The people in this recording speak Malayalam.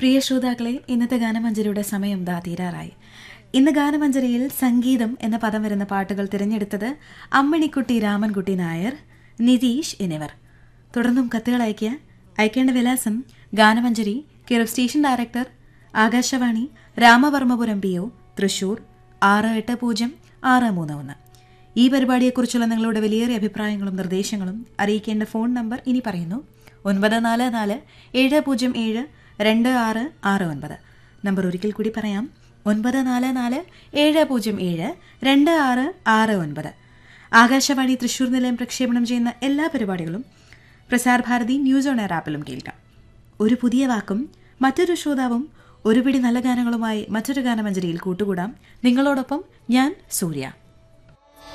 പ്രിയ ശ്രോതാക്കളെ ഇന്നത്തെ ഗാനമഞ്ജരിയുടെ സമയം ദാ തീരാറായി ഇന്ന് ഗാനമഞ്ജരിയിൽ സംഗീതം എന്ന പദം വരുന്ന പാട്ടുകൾ തിരഞ്ഞെടുത്തത് അമ്മിണിക്കുട്ടി രാമൻകുട്ടി നായർ നിതീഷ് എന്നിവർ തുടർന്നും കത്തുകൾ അയയ്ക്കുക അയക്കേണ്ട വിലാസം Ganamanjari care of station director Akashvani Ramavarmapuram P O Thrissur ആറ് എട്ട് പൂജ്യം ആറ് മൂന്ന് ഒന്ന് ഈ പരിപാടിയെക്കുറിച്ചുള്ള നിങ്ങളുടെ വിലയേറിയ അഭിപ്രായങ്ങളും നിർദ്ദേശങ്ങളും അറിയിക്കേണ്ട ഫോൺ നമ്പർ ഇനി പറയുന്നു ഒൻപത് നാല് നാല് ഏഴ് പൂജ്യം ഏഴ് രണ്ട് ആറ് ആറ് ഒൻപത് നമ്പർ ഒരിക്കൽ കൂടി പറയാം ഒൻപത് നാല് നാല് ഏഴ് പൂജ്യം ഏഴ് രണ്ട് ആറ് ആറ് ഒൻപത് ആകാശവാണി തൃശൂർ നിലയം പ്രക്ഷേപണം ചെയ്യുന്ന എല്ലാ പരിപാടികളും Prasar Bharati news on air ആപ്പിലും കേൾക്കാം ഒരു പുതിയ വാക്കും മറ്റൊരു ശ്രോതാവും ഒരുപിടി നല്ല ഗാനങ്ങളുമായി മറ്റൊരു ഗാനമഞ്ജരിയിൽ കൂട്ടുകൂടാം നിങ്ങളോടൊപ്പം ഞാൻ സൂര്യ